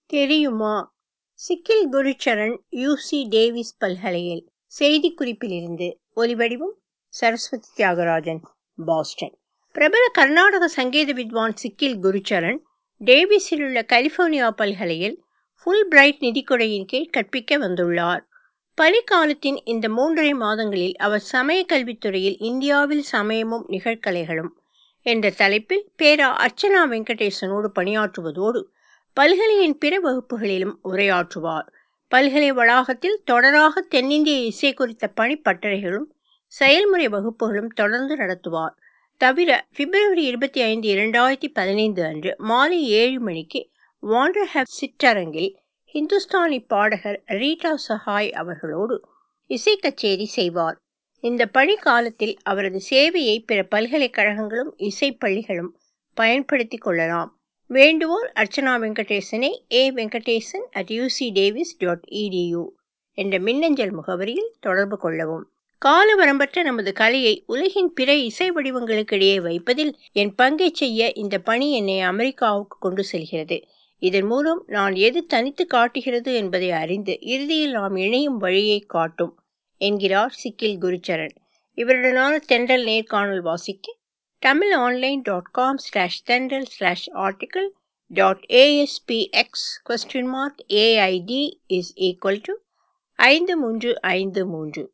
தெரியுமா Sikkil Gurucharan UC Davis பல்கலையில் செய்திக்குறிப்பிலிருந்து ஒலிவடிவம் சரஸ்வதி தியாகராஜன் பாஸ்டன் பிரபல கர்நாடக சங்கீத வித்வான் சிக்கில் குருச்சரண் டேவிஸில் உள்ள கலிபோர்னியா பல்கலையில் ஃபுல் பிரைட் நிதிக்கொடையின் கீழ் கற்பிக்க வந்துள்ளார் பனிக்காலத்தின் இந்த மூன்றரை மாதங்களில் அவர் சமய கல்வித்துறையில் இந்தியாவில் சமயமும் நிகழ்கலைகளும் என்ற தலைப்பில் பேரா அர்ச்சனா வெங்கடேசனோடு பணியாற்றுவதோடு பல்கலையின் பிற வகுப்புகளிலும் உரையாற்றுவார் பல்கலை வளாகத்தில் தொடராக தென்னிந்திய இசை குறித்த பணிப்பட்டறைகளும் செயல்முறை வகுப்புகளும் தொடர்ந்து நடத்துவார் தவிர பிப்ரவரி இருபத்தி ஐந்து இரண்டாயிரத்தி பதினைந்து அன்று மாலை ஏழு மணிக்கு வாண்டர்ஹெவ் சிற்றரங்கில் இந்துஸ்தானி பாடகர் ரீட்டா சஹாய் அவர்களோடு இசை கச்சேரி செய்வார் இந்த பணி காலத்தில் அவரது சேவையை பிற பல்கலைக்கழகங்களும் இசைப்பள்ளிகளும் பயன்படுத்திக் கொள்ளலாம் வேண்டுவோர் அர்ச்சனா வெங்கடேசனை A Venkatesan at UC Davis dot edu என்ற மின்னஞ்சல் முகவரியில் தொடர்பு கொள்ளவும் கால வரம்பற்ற நமது கலையை உலகின் பிற இசை வடிவங்களுக்கிடையே வைப்பதில் என் பங்கை செய்ய இந்த பணி என்னை அமெரிக்காவுக்கு கொண்டு செல்கிறது இதன் மூலம் நான் எது தனித்து காட்டுகிறது என்பதை அறிந்து இறுதியில் நாம் இணையும் வழியை காட்டும் என்கிறார் சிக்கில் குருச்சரண் இவருடனான தென்றல் நேர்காணல் வாசிக்க Tamil online dot com slash Thendral slash article dot ASPX question mark AID is equal to ஐந்து மூன்று ஐந்து மூன்று